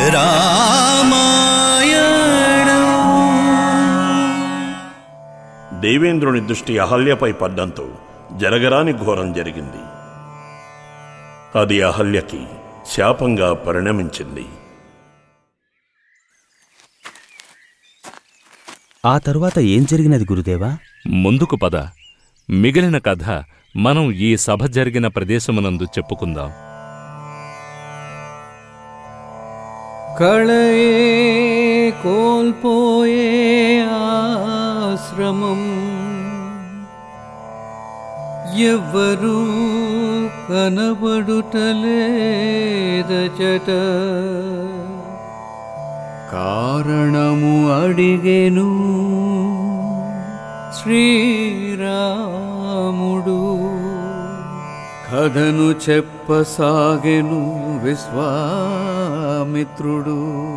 దేవేంద్రుని దృష్టి అహల్యపై పడ్డంతో జరగరాని ఘోరం జరిగింది అది అహల్యకి శాపంగా పరిణమించింది ఆ తరువాత ఏం జరిగినది గురుదేవా ముందుకు పద మిగిలిన కథ మనం ఈ సభ జరిగిన ప్రదేశమునందు చెప్పుకుందాం కళయే కోల్పోయే ఆశ్రమం ఎవ్వరూ కనబడుటలేదచట కారణము అడిగెను శ్రీరాముడు కథను చెప్పసాగెను విశ్వామిత్రుడు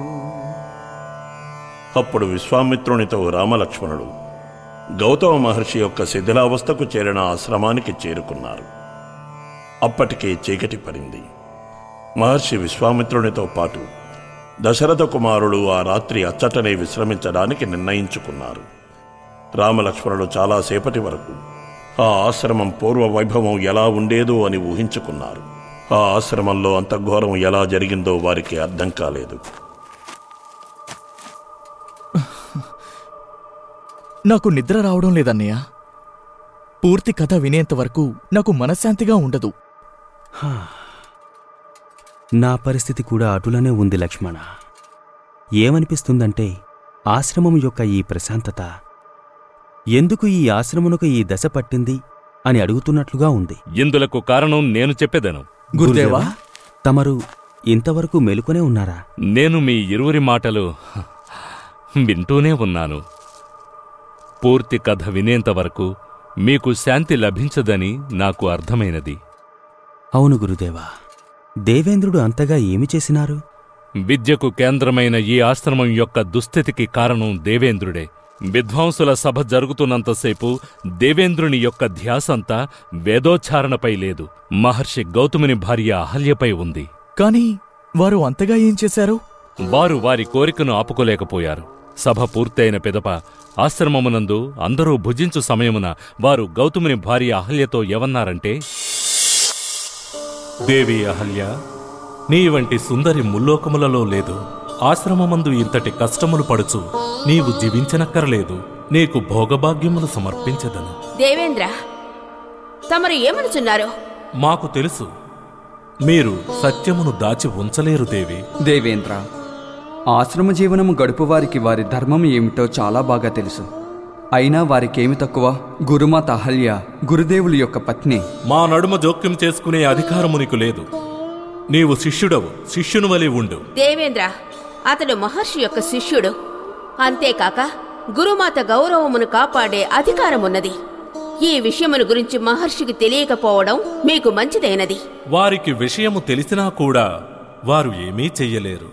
అప్పుడు విశ్వామిత్రునితో రామలక్ష్మణుడు గౌతమ మహర్షి యొక్క శిథిలావస్థకు చేరిన ఆశ్రమానికి చేరుకున్నారు అప్పటికే చీకటి పడింది మహర్షి విశ్వామిత్రునితో పాటు దశరథ కుమారుడు ఆ రాత్రి అచ్చటనే విశ్రమించడానికి నిర్ణయించుకున్నారు రామలక్ష్మణుడు చాలాసేపటి వరకు ఆ ఆశ్రమం పూర్వ వైభవం ఎలా ఉండేదో అని ఊహించుకున్నారు ఆ ఆశ్రమంలో అంత ఘోరం ఎలా జరిగిందో వారికి అర్థం కాలేదు నాకు నిద్ర రావడం లేదన్నయ్య పూర్తి కథ వినేంత వరకు నాకు మనశ్శాంతిగా ఉండదు నా పరిస్థితి కూడా అటులనే ఉంది లక్ష్మణ ఏమనిపిస్తుందంటే ఆశ్రమం యొక్క ఈ ప్రశాంతత ఎందుకు ఈ ఆశ్రమునకు ఈ దశ పట్టింది అని అడుగుతున్నట్లుగా ఉంది ఇందులకు కారణం నేను చెప్పేదను గురుదేవా తమరు ఇంతవరకు మెలుకునే ఉన్నారా నేను మీ ఇరువురి మాటలు వింటూనే ఉన్నాను పూర్తి కథ వినేంత వరకు మీకు శాంతి లభించదని నాకు అర్థమైనది అవును గురుదేవా దేవేంద్రుడు అంతగా ఏమి చేసినారు విద్యకు కేంద్రమైన ఈ ఆశ్రమం యొక్క దుస్థితికి కారణం దేవేంద్రుడే విద్వాంసుల సభ జరుగుతున్నంతసేపు దేవేంద్రుని యొక్క ధ్యాసంతా వేదోచ్చారణపై లేదు మహర్షి గౌతముని భార్య అహల్యపై ఉంది కాని వారు అంతగా ఏం చేశారు వారు వారి కోరికను ఆపుకోలేకపోయారు సభ పూర్తయిన పిదప ఆశ్రమమునందు అందరూ భుజించు సమయమున వారు గౌతముని భార్య అహల్యతో ఏమన్నారంటే దేవి అహల్య నీ వంటి సుందరి ముల్లోకములలో లేదు ఆశ్రమమందు ఇంతటి కష్టములు పడుచు నీవు జీవించనక్కరలేదు నీకు భోగభాగ్యములు సమర్పించదను దేవేంద్ర తమరు ఏమనుచున్నారు మాకు తెలుసు మీరు సత్యమును దాచి ఉంచలేరు దేవి దేవేంద్ర ఆశ్రమ జీవనము గడుపు వారికి వారి ధర్మం ఏమిటో చాలా బాగా తెలుసు అయినా వారికేమి తక్కువ గురుమాత అహల్య గురుదేవుల యొక్క పత్ని మా నడుమ జోక్యం చేసుకునే అధికారము నీకు లేదు నీవు శిష్యుడవు శిష్యుని వలె ఉండు దేవేంద్ర అతడు మహర్షి యొక్క శిష్యుడు అంతేకాక గురుమాత గౌరవమును కాపాడే అధికారమున్నది ఈ విషయమును గురించి మహర్షికి తెలియకపోవడం మీకు మంచిదైనది వారికి విషయము తెలిసినా కూడా వారు ఏమీ చెయ్యలేరు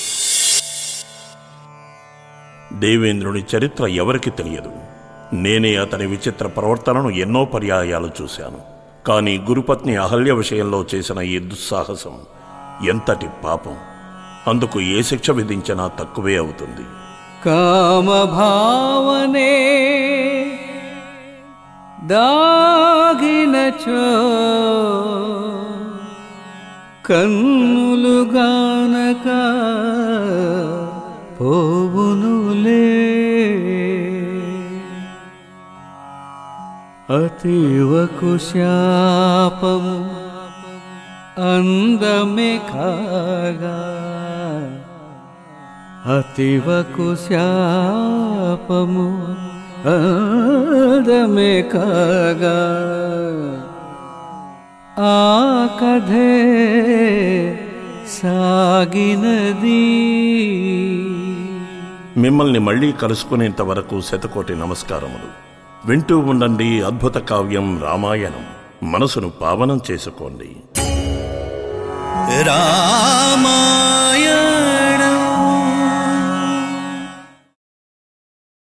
దేవేంద్రుని చరిత్ర ఎవరికి తెలియదు నేనే అతని విచిత్ర ప్రవర్తనను ఎన్నో పర్యాయాలు చూశాను కానీ గురుపత్ని అహల్య విషయంలో చేసిన ఈ దుస్సాహసం ఎంతటి పాపం అందుకు ఏ శిక్ష విధించినా తక్కువే అవుతుంది కామభావనే దాగినచో కన్నులు గానక పోవునులే అతీవకు శాపము అందమే కాగా అతివకు శాపము అందమే కాగా ఆ కథే సాగినది మిమ్మల్ని మళ్ళీ కలుసుకునేంత వరకు శతకోటి నమస్కారములు వింటూ ఉండండి అద్భుత కావ్యం రామాయణం మనసును పావనం చేసుకోండి రామాయణ